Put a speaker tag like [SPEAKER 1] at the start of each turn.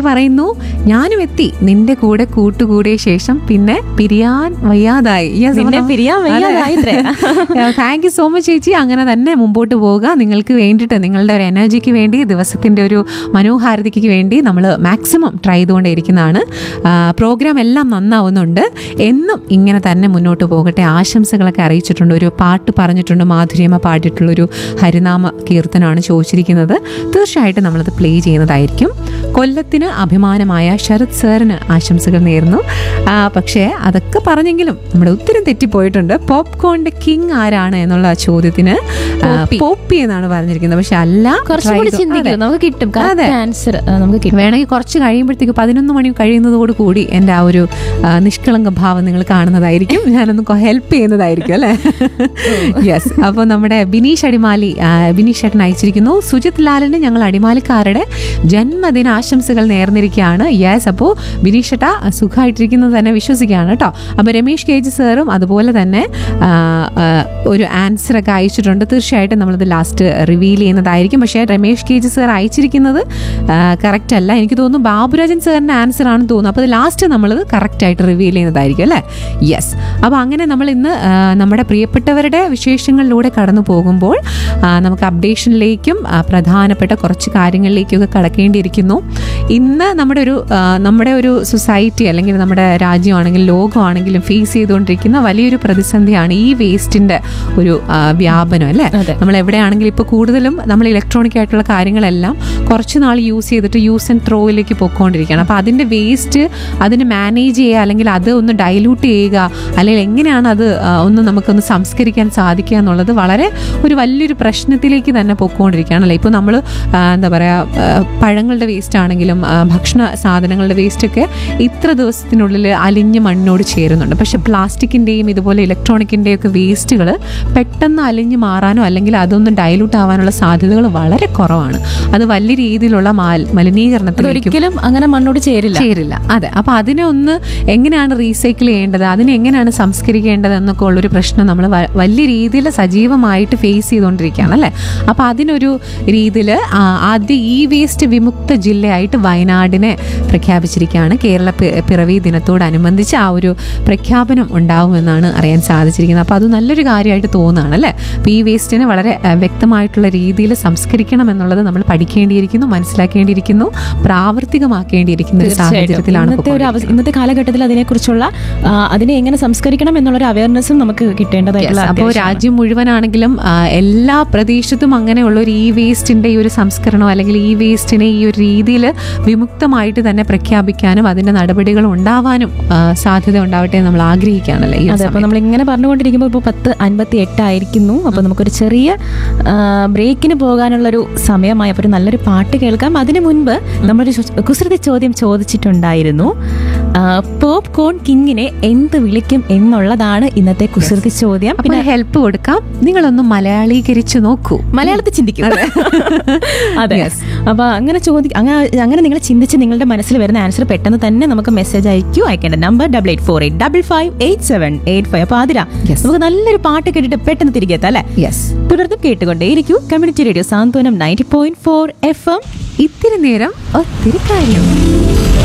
[SPEAKER 1] പറയുന്നു ഞാനും എത്തി നിന്റെ കൂടെ കൂട്ടുകൂടിയ ശേഷം പിന്നെ പിരിയാൻ വയ്യാതായി Yes,
[SPEAKER 2] നിന്നെ
[SPEAKER 1] അപ്പൊ-
[SPEAKER 2] പിരിയാൻ വയ്യാതായിത്രേ.
[SPEAKER 1] താങ്ക് യു സോ മച്ച് ചേച്ചി അങ്ങനെ തന്നെ മുമ്പോട്ട് പോവുക നിങ്ങൾക്ക് വേണ്ടിയിട്ട് നിങ്ങളുടെ ഒരു എനർജിക്ക് വേണ്ടി ദിവസത്തിൻ്റെ ഒരു മനോഹാരിതയ്ക്ക് വേണ്ടി നമ്മൾ മാക്സിമം ട്രൈ ചെയ്തുകൊണ്ടേയിരിക്കുന്നതാണ് പ്രോഗ്രാം എല്ലാം നന്നാവുന്നുണ്ട് എന്നും ഇങ്ങനെ തന്നെ മുന്നോട്ട് പോകട്ടെ ആശംസകളൊക്കെ അറിയിച്ചിട്ടുണ്ട് ഒരു പാട്ട് പറഞ്ഞിട്ടുണ്ട് മാധുര്യമ്മ പാടിയിട്ടുള്ളൊരു ഹരിനാമ കീർത്തനമാണ് ചോദിച്ചിരിക്കുന്നത് തീർച്ചയായിട്ടും നമ്മളത് പ്ലേ ചെയ്യുന്നതായിരിക്കും കൊല്ലത്തിന് അഭിമാനമായ ശരത് സാറിന് ആശംസകൾ നേർന്നു ആ, പക്ഷേ അതൊക്കെ പറഞ്ഞെങ്കിലും നമ്മുടെ ഉത്തരം തെറ്റിപ്പോയിട്ടുണ്ട് പോപ്കോണിന്റെ കിങ് ആരാണ് എന്നുള്ള ചോദ്യത്തിന് ആ, പോപ്പി എന്നാണ് പറഞ്ഞിരിക്കുന്നത് പക്ഷെ അല്ല
[SPEAKER 2] കുറച്ചുകൂടി
[SPEAKER 1] Try-
[SPEAKER 2] ചിന്തിക്കണം
[SPEAKER 1] അതെ.
[SPEAKER 2] നമുക്ക് കിട്ടും
[SPEAKER 1] അതെ.
[SPEAKER 2] ആൻസർ നമുക്ക് കിട്ടും
[SPEAKER 1] വേണമെങ്കിൽ കുറച്ച് കഴിയുമ്പോഴത്തേക്ക് പതിനൊന്ന് മണി കഴിയുന്നതോട് കൂടി എൻ്റെ ആ ഒരു ആ, നിഷ്കളങ്ക ഭാവം നിങ്ങൾ കാണുന്നതായിരിക്കും ഞാനൊന്ന് ഹെൽപ്പ് ചെയ്യുന്നതായിരിക്കും അല്ലേ യെസ് അപ്പോൾ നമ്മുടെ ബിനീഷ് അടിമാലി ആ, ബിനീഷ് ചേട്ടൻ അയച്ചിരിക്കുന്നു സുജിത് ലാലിന് ഞങ്ങൾ അടിമാലിക്കാരുടെ ജന്മദിന ആശംസകൾ നേർന്നിരിക്കുകയാണ് യെസ് അപ്പോൾ ബിനീഷ് ചേട്ടാ സുഖമായിട്ടിരിക്കുന്നത് തന്നെ വിശ്വസിക്കുകയാണ് കേട്ടോ അപ്പോൾ രമേഷ് കെ ജി സാറും അതുപോലെ തന്നെ ആ, ആ, ഒരു ആൻസർ ഒക്കെ അയച്ചിട്ടുണ്ട് തീർച്ചയായിട്ടും നമ്മളത് ലാസ്റ്റ് റിവീൽ ചെയ്യുന്നതായിരിക്കും പക്ഷേ രമേഷ് കെ ജി സാർ അയച്ചിരിക്കുന്നത് കറക്റ്റ് അല്ല എനിക്ക് തോന്നുന്നു ബാബുരാജൻ സാറിൻ്റെ ആൻസർ ആണെന്ന് തോന്നുന്നു അപ്പോൾ അത് ലാസ്റ്റ് നമ്മളത് കറക്റ്റായിട്ട് റിവീൽ ചെയ്യുന്നതായിരിക്കും അല്ലേ യെസ് അപ്പോൾ അങ്ങനെ നമ്മൾ ഇന്ന് ആ, നമ്മുടെ പ്രിയപ്പെട്ടവരുടെ വിശേഷങ്ങളിലൂടെ കടന്നു പോകുമ്പോൾ ആ, നമുക്ക് അപ്ഡേഷനിലേക്കും ആ, പ്രധാനപ്പെട്ട കുറച്ച് കാര്യങ്ങളിലേക്കൊക്കെ കടക്കേണ്ടിയിരിക്കുന്നു ഇന്ന് നമ്മുടെ ഒരു ആ, നമ്മുടെ ഒരു സൊസൈറ്റി അല്ലെങ്കിൽ നമ്മുടെ രാജ്യമാണെങ്കിലും ലോകമാണെങ്കിലും ഫേസ് ചെയ്തുകൊണ്ടിരിക്കുന്ന വലിയൊരു പ്രതിസന്ധിയാണ് ഈ വേസ്റ്റിൻ്റെ ഒരു ആ, വ്യാപനം അല്ലേ
[SPEAKER 2] അതെ.
[SPEAKER 1] നമ്മൾ എവിടെയാണെങ്കിലും ഇപ്പോൾ കൂടുതലും നമ്മൾ ഇലക്ട്രോണിക് ആയിട്ടുള്ള കാര്യങ്ങളെല്ലാം കുറച്ച് നാൾ യൂസ് ചെയ്തിട്ട് യൂസ് ആൻഡ് ത്രോയിലേക്ക് പൊയ്ക്കൊണ്ടിരിക്കുകയാണ് അപ്പോൾ അതിൻ്റെ വേസ്റ്റ് അതിന് മാനേജ് ചെയ്യുക അല്ലെങ്കിൽ അത് ഒന്ന് ഡൈല്യൂട്ട് ചെയ്യുക അല്ലെങ്കിൽ എങ്ങനെയാണ് അത് ആ, ഒന്ന് നമുക്കൊന്ന് സംസ്കരിക്കാൻ സാധിക്കുക എന്നുള്ളത് വളരെ ഒരു വലിയൊരു പ്രശ്നത്തിലേക്ക് തന്നെ പൊയ്ക്കൊണ്ടിരിക്കുകയാണല്ലേ ഇപ്പോൾ നമ്മൾ എന്താ പറയുക പഴങ്ങളുടെ വേസ്റ്റ് ആണെങ്കിലും ആ, ഭക്ഷണ സാധനങ്ങളുടെ വേസ്റ്റൊക്കെ ഇത്ര ദിവസത്തിനുള്ളിൽ അലിഞ്ഞ് മണ്ണിനോട് ചേരുന്നുണ്ട് പക്ഷെ പ്ലാസ്റ്റിക്കിൻ്റെയും ഇതുപോലെ ഇലക്ട്രോണിക്കിൻ്റെയും ഒക്കെ വേസ്റ്റുകൾ പെട്ടെന്ന് അലിഞ്ഞ് മാറാനോ അല്ലെങ്കിൽ അതൊന്ന് ഡൈലൂട്ട് ആവാനുള്ള സാധ്യതകൾ വളരെ കുറവാണ് അത് വലിയ രീതിയിലുള്ള മാൽ- മലിനീകരണത്തിലേക്കും
[SPEAKER 2] ഒരിക്കലും അങ്ങനെ മണ്ണോട് ചേരില്ല
[SPEAKER 1] ചേരില്ല അതെ അപ്പൊ അതിനെ ഒന്ന് എങ്ങനെയാണ് റീസൈക്കിൾ ചെയ്യേണ്ടത് അതിനെ എങ്ങനെയാണ് സംസ്കരിക്കേണ്ടത് എന്നൊക്കെ ഉള്ളൊരു പ്രശ്നം നമ്മൾ വലിയ രീതിയിൽ സജീവമായിട്ട് ഫേസ് ചെയ്തുകൊണ്ടിരിക്കുകയാണ് അല്ലേ അപ്പൊ അതിനൊരു രീതിയിൽ ആദ്യ ഈ വേസ്റ്റ് വിമുക്ത ജില്ലയായിട്ട് വയനാടിനെ പ്രഖ്യാപിച്ചിരിക്കുകയാണ് കേരള പി- പിറവി ദിനത്തോടനുബന്ധിച്ച് ആ ഒരു പ്രഖ്യാപനം ഉണ്ടാവുമെന്നാണ് അറിയാൻ സാധിച്ചിരിക്കുന്നത് അപ്പോൾ അത് നല്ലൊരു കാര്യമായിട്ട് തോന്നുകയാണ് അല്ലേ അപ്പോൾ ഈ വേസ്റ്റിനെ വളരെ ആ, വ്യക്തമായിട്ടുള്ള രീതിയിൽ സംസ്കരിക്കണം എന്നുള്ളത് നമ്മൾ പഠിക്കേണ്ടിയിരിക്കുന്നു മനസ്സിലാക്കേണ്ടിയിരിക്കുന്നു പ്രാവർത്തികമാക്കേണ്ടിയിരിക്കുന്ന ഒരു
[SPEAKER 2] തീർച്ചയായിട്ടും
[SPEAKER 1] സാഹചര്യത്തിലാണ്
[SPEAKER 2] ഇന്നത്തെ
[SPEAKER 1] ഇപ്പോൾ
[SPEAKER 2] ഒരു അവസ്ഥ ഇന്നത്തെ കാലഘട്ടത്തിൽ അതിനെക്കുറിച്ചുള്ള ആ, അതിനെ എങ്ങനെ സംസ്കരിക്കണം എന്നുള്ള ഒരു അവയർനെസ്സും നമുക്ക് കിട്ടേണ്ടതായിട്ടുള്ള
[SPEAKER 1] അപ്പോൾ
[SPEAKER 2] അത്യാവശ്യമാണ്.
[SPEAKER 1] രാജ്യം മുഴുവനാണെങ്കിലും ആ, എല്ലാ പ്രദേശത്തും അങ്ങനെയുള്ള ഒരു ഈ വേസ്റ്റിന്റെ ഈ ഒരു സംസ്കരണം അല്ലെങ്കിൽ ഈ വേസ്റ്റിനെ ഈ ഒരു രീതിയിൽ വിമുക്തമായിട്ട് തന്നെ പ്രഖ്യാപിക്കാനും അതിന്റെ നടപടികൾ ഉണ്ടാവാനും ആ, സാധ്യത ഉണ്ടാവട്ടെ എന്ന് നമ്മൾ ആഗ്രഹിക്കുകയാണല്ലേ ഈ ഒരു
[SPEAKER 2] അതെ അപ്പോൾ
[SPEAKER 1] സമയത്ത്.
[SPEAKER 2] നമ്മൾ ഇങ്ങനെ പറഞ്ഞുകൊണ്ടിരിക്കുമ്പോൾ ഇപ്പോൾ പത്ത് അൻപത്തി എട്ടായിരിക്കുന്നു അപ്പോൾ നമുക്കൊരു ചെറിയ ആ, ബ്രേക്കിന് പോകാനുള്ളൊരു സമയമായി അപ്പോൾ ഒരു നല്ലൊരു പാട്ട് കേൾക്കാം അതിനു മുൻപ് നമ്മളൊരു ചോ- കുസൃതി ചോദ്യം ചോദിച്ചിട്ടുണ്ടായിരുന്നു ആ, പോപ്പ് കോൺ കിങ്ങിനെ എന്ത് വിളിക്കും എന്നുള്ളതാണ് ഇന്നത്തെ കുസൃതി ചോദ്യം
[SPEAKER 1] അപ്പോൾ
[SPEAKER 2] പിന്നെ
[SPEAKER 1] ഹെൽപ്പ് കൊടുക്കാം നിങ്ങളൊന്ന് മലയാളീകരിച്ച് നോക്കൂ
[SPEAKER 2] മലയാളത്തിൽ ചിന്തിക്കും അതെ
[SPEAKER 1] Yes.
[SPEAKER 2] അപ്പൊ അങ്ങനെ ചോദി അങ്ങനെ അങ്ങനെ നിങ്ങൾ ചിന്തിച്ച് നിങ്ങളുടെ മനസ്സിൽ വരുന്ന ആൻസർ പെട്ടെന്ന് തന്നെ നമുക്ക് മെസ്സേജ് അയക്കൂ അയക്കേണ്ട നമ്പർ double eight four eight double five eight seven eight five അപ്പൊ ആതിര
[SPEAKER 1] Yes.
[SPEAKER 2] നമുക്ക് നല്ലൊരു പാട്ട് കേട്ടിട്ട് പെട്ടെന്ന് തിരികെ എത്താം അല്ലേ
[SPEAKER 1] യെസ്
[SPEAKER 2] തുടർന്നും കേട്ടുകൊണ്ടേയിരിക്കൂ community radio Santhwanam ninety point four F M
[SPEAKER 1] ഇത്തിരി നേരം ഒത്തിരി കാര്യം